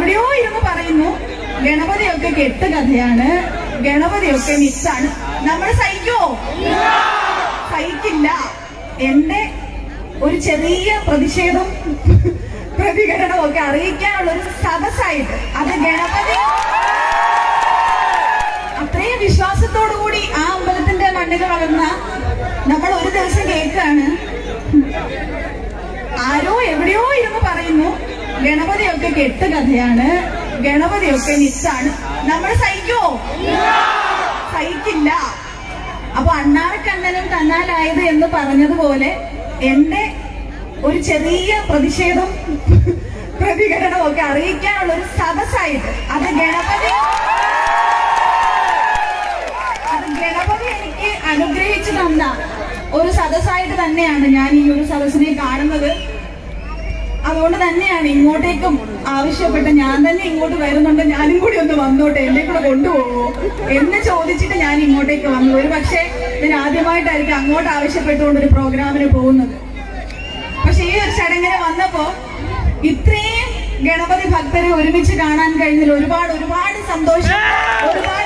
എവിടെയോ ഇരുന്ന് പറയുന്നു ഗണപതിയൊക്കെ കെട്ട് കഥയാണ് ഗണപതിയൊക്കെ മിസ്സാണ് നമ്മൾ സഹിക്കോ സഹിക്കില്ല എന്റെ ഒരു ചെറിയ പ്രതിഷേധം പ്രതികരണവും ഒക്കെ അറിയിക്കാനുള്ള ഒരു സദസ്സായിട്ട് അത് ഗണപതി അത്രയും വിശ്വാസത്തോടു കൂടി ആ അമ്പലത്തിന്റെ മണ്ണിൽ വളർന്ന നമ്മൾ ഒരു ദിവസം കേൾക്കാണ് ആരോ എവിടെയോ ഇരുന്ന് പറയുന്നു ഗണപതിയൊക്കെ കെട്ട് കഥയാണ് ഗണപതിയൊക്കെ മിസ്സാണ് നമ്മൾ സഹിക്കോ സഹിക്കില്ല അപ്പൊ അണ്ണാറക്കണ്ണനും തന്നാലായത് എന്ന് പറഞ്ഞതുപോലെ എന്റെ ഒരു ചെറിയ പ്രതിഷേധം പ്രതികരണവും ഒക്കെ അറിയിക്കാനുള്ള ഒരു സദസ്സായിട്ട് അത് ഗണപതി അത് ഗണപതി എനിക്ക് അനുഗ്രഹിച്ചു തന്ന ഒരു സദസ്സായിട്ട് തന്നെയാണ് ഞാൻ ഈ ഒരു സദസ്സിനെ കാണുന്നത് അതുകൊണ്ട് തന്നെയാണ് ഇങ്ങോട്ടേക്കും ആവശ്യപ്പെട്ട് ഞാൻ തന്നെ ഇങ്ങോട്ട് വരുന്നുണ്ട് ഞാനും കൂടി ഒന്ന് വന്നോട്ടെ എന്നെ കൂടെ കൊണ്ടുപോകോ എന്ന് ചോദിച്ചിട്ട് ഞാൻ ഇങ്ങോട്ടേക്ക് വന്നു ഒരു പക്ഷേ ഞാൻ ആദ്യമായിട്ടായിരിക്കും അങ്ങോട്ട് ആവശ്യപ്പെട്ടുകൊണ്ട് ഒരു പ്രോഗ്രാമിന് പോകുന്നത് പക്ഷെ ഈ ഒരു ചടങ്ങിന് വന്നപ്പോ ഇത്രയും ഗണപതി ഭക്തരെ ഒരുമിച്ച് കാണാൻ കഴിഞ്ഞതിൽ ഒരുപാട് ഒരുപാട് സന്തോഷം ഒരുപാട്